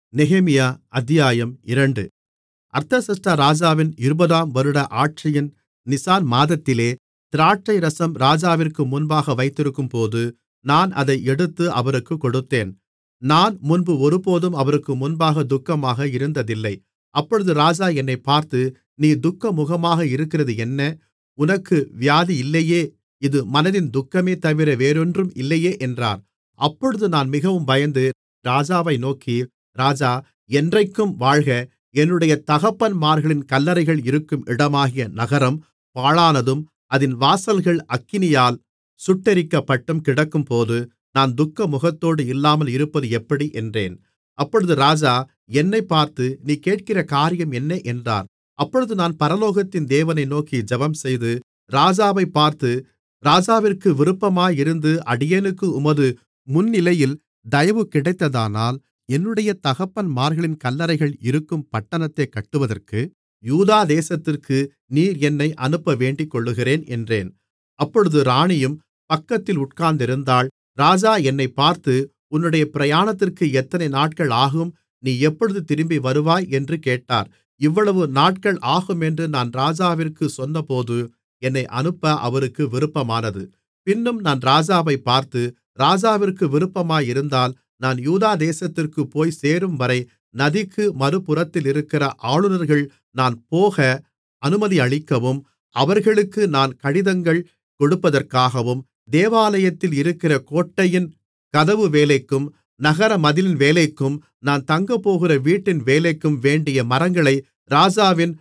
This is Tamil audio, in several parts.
நெகேமியா அத்தியாயம் இரண்டு அர்தசஷ்டா ராஜாவின் இருபதாம் வருட ஆட்சியின் நிசான் மாதத்திலே திராட்சைரசம் ராஜாவிற்கு முன்பாக வைத்திருக்கும்போது நான் அதை எடுத்து அவருக்குக் கொடுத்தேன் நான் முன்பு ஒருபோதும் அவருக்கு முன்பாக துக்கமாக இருந்ததில்லை அப்பொழுது ராஜா என்னைப் பார்த்து நீ துக்கமுகமாக இருக்கிறது என்ன உனக்கு வியாதி இல்லையே இது மனதின் துக்கமே தவிர வேறொன்றும் இல்லையே என்றார் அப்பொழுது நான் மிகவும் பயந்து ராஜாவை நோக்கி ராஜா என்றைக்கும் வாழ்க என்னுடைய தகப்பன்மார்களின் கல்லறைகள் இருக்கும் இடமாகிய நகரம் பாழானதும் அதின் வாசல்கள் அக்கினியால் சுட்டெரிக்கப்பட்டும் கிடக்கும்போது நான் துக்கமுகத்தோடு இல்லாமல் இருப்பது எப்படி என்றேன் அப்பொழுது ராஜா என்னைப் பார்த்து நீ கேட்கிற காரியம் என்ன என்றார் அப்பொழுது நான் பரலோகத்தின் தேவனை நோக்கி ஜெபம்செய்து ராஜாவைப் பார்த்து ராஜாவிற்கு விருப்பமாயிருந்து அடியேனுக்கு உமது முன்னிலையில் தயவு கிடைத்ததானால் என்னுடைய தகப்பன்மார்களின் கல்லறைகள் இருக்கும் பட்டணத்தைக் கட்டுவதற்கு யூதா தேசத்திற்கு நீர் என்னை அனுப்ப வேண்டிக்கொள்ளுகிறேன் என்றேன் அப்பொழுது ராணியும் பக்கத்தில் உட்கார்ந்திருந்தாள் ராஜா என்னைப் பார்த்து உன்னுடைய பிரயாணத்திற்கு எத்தனை நாட்கள் ஆகும் நீ எப்பொழுது திரும்பி வருவாய் என்று கேட்டார் இவ்வளவு நாட்கள் ஆகுமென்று நான் ராஜாவிற்குச் சொன்னபோது என்னை அனுப்ப அவருக்கு விருப்பமானது பின்னும் நான் ராஜாவைப் பார்த்து ராஜாவிற்கு விருப்பமாயிருந்தால் நான் யூதா தேசத்திற்குப் போய் சேரும்வரை நதிக்கு மறுபுறத்திலிருக்கிற ஆளுனர்கள் நான் போக அனுமதியளிக்கவும் அவர்களுக்கு நான் கடிதங்கள் கொடுப்பதற்காகவும் தேவாலயத்தில் இருக்கிற கோட்டையின் கதவு வேலைக்கும் நகர மதிலின் வேலைக்கும் நான் தங்கப்போகிற வீட்டின் வேலைக்கும் வேண்டிய மரங்களை ராஜாவின்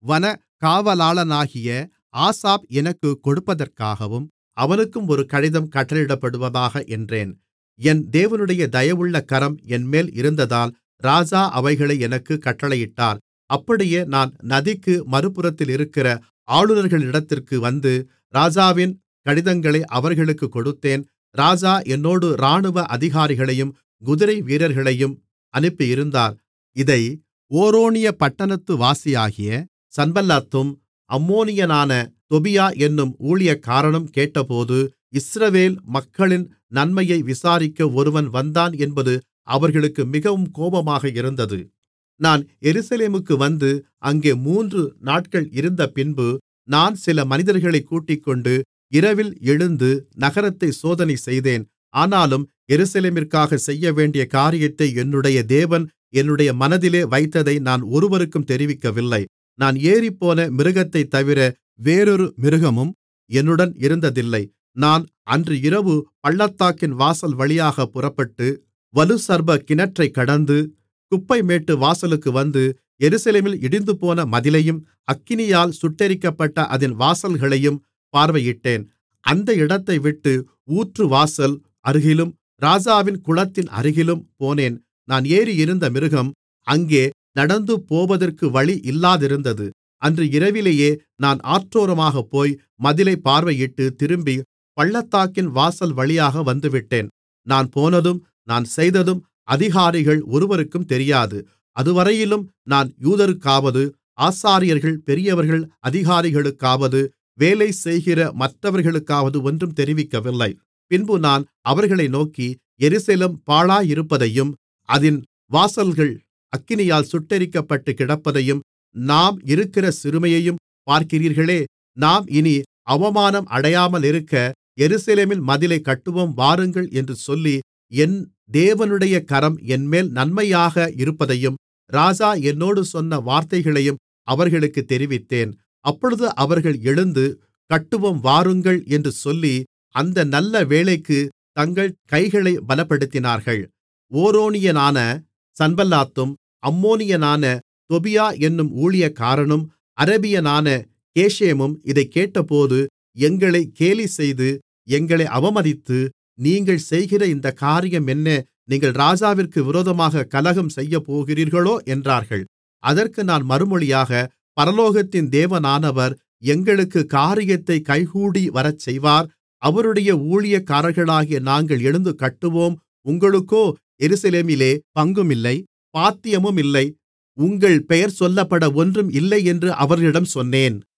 வனகாவலாளனாகிய ஆசாப் எனக்குக் கொடுப்பதற்காகவும் அவனுக்கும் ஒரு கடிதம் கட்டளையிடப்படுவதாக என்றேன் என் தேவனுடைய தயவுள்ள கரம் என்மேல் இருந்ததால் ராஜா அவைகளை எனக்குக் கட்டளையிட்டார் அப்படியே நான் நதிக்கு மறுபுறத்திலிருக்கிற ஆளுனர்களிடத்திற்கு வந்து ராஜாவின் கடிதங்களை அவர்களுக்குக் கொடுத்தேன் ராஜா என்னோடு இராணுவ அதிகாரிகளையும் குதிரை வீரர்களையும் அனுப்பியிருந்தார் இதை ஓரோனிய பட்டணத்து வாசியாகிய சன்பல்லாத்தும் அம்மோனியனான தொபியா என்னும் ஊழியக்காரனும் கேட்டபோது இஸ்ரவேல் மக்களின் நன்மையை விசாரிக்க ஒருவன் வந்தான் என்பது அவர்களுக்கு மிகவும் கோபமாக இருந்தது நான் எருசலேமுக்கு வந்து அங்கே மூன்று நாட்கள் இருந்தபின்பு நான் சில மனிதர்களைக் கூட்டிக்கொண்டு இரவில் எழுந்து நகரத்தை சோதனை செய்தேன் ஆனாலும் எருசலேமிற்காக செய்யவேண்டிய காரியத்தை என்னுடைய தேவன் என்னுடைய மனதிலே வைத்ததை நான் ஒருவருக்கும் தெரிவிக்கவில்லை நான் ஏறிப்போன மிருகத்தைத் தவிர வேறொரு மிருகமும் என்னுடன் இருந்ததில்லை நான் அன்று இரவு பள்ளத்தாக்கின் வாசல் வழியாக புறப்பட்டு வலுசர்ப்ப கிணற்றைக் கடந்து குப்பைமேட்டு வாசலுக்கு வந்து எருசலேமில் இடிந்துபோன மதிலையும் அக்கினியால் சுட்டெரிக்கப்பட்ட அதின் வாசல்களையும் பார்வையிட்டேன் அந்த இடத்தைவிட்டு ஊற்றுவாசல் அருகிலும் ராஜாவின் குளத்தின் அருகிலும் போனேன் நான் ஏறியிருந்த மிருகம் அங்கே நடந்து போவதற்கு வழி இல்லாதிருந்தது அன்று இரவிலேயே நான் ஆற்றோரமாகப் போய் மதிலைப் பார்வையிட்டு திரும்பி பள்ளத்தாக்கின் வாசல் வழியாக வந்துவிட்டேன் நான் போனதும் நான் செய்ததும் அதிகாரிகள் ஒருவருக்கும் தெரியாது அதுவரையிலும் நான் யூதருக்காவது ஆசாரியர்கள் பெரியவர்கள் அதிகாரிகளுக்காவது வேலை செய்கிற மற்றவர்களுக்காவது ஒன்றும் தெரிவிக்கவில்லை பின்பு நான் அவர்களை நோக்கி எருசலேம் பாழாயிருப்பதையும் அதின் வாசல்கள் அக்கினியால் சுட்டெரிக்கப்பட்டு கிடப்பதையும் நாம் இருக்கிற சிறுமையையும் பார்க்கிறீர்களே நாம் இனி அவமானம் அடையாமலிருக்க எருசலேமில் மதிலை கட்டுவோம் வாருங்கள் என்று சொல்லி என் தேவனுடைய கரம் என்மேல் நன்மையாக இருப்பதையும் ராஜா என்னோடு சொன்ன வார்த்தைகளையும் அவர்களுக்குத் தெரிவித்தேன் அப்பொழுது அவர்கள் எழுந்து கட்டுவோம் வாருங்கள் என்று சொல்லி அந்த நல்ல வேலைக்கு தங்கள் கைகளை பலப்படுத்தினார்கள் ஓரோனியனான சன்பல்லாத்தும் அம்மோனியனான தொபியா என்னும் ஊழியக்காரனும் அரபியனான கேஷேமும் இதைக் கேட்டபோது எங்களை கேலிசெய்து எங்களை அவமதித்து நீங்கள் செய்கிற இந்த காரியம் என்ன நீங்கள் ராஜாவிற்கு விரோதமாக கலகம் செய்யப்போகிறீர்களோ என்றார்கள் அதற்கு நான் மறுமொழியாக பரலோகத்தின் தேவனானவர் எங்களுக்கு காரியத்தை கைகூடி வரச்செய்வார் அவருடைய ஊழியக்காரர்களாகிய நாங்கள் எழுந்து கட்டுவோம் உங்களுக்கோ எருசலேமிலே பங்குமில்லை பாத்தியமுமில்லை உங்கள் பெயர் சொல்லப்பட ஒன்றும் இல்லை என்று அவர்களிடம் சொன்னேன்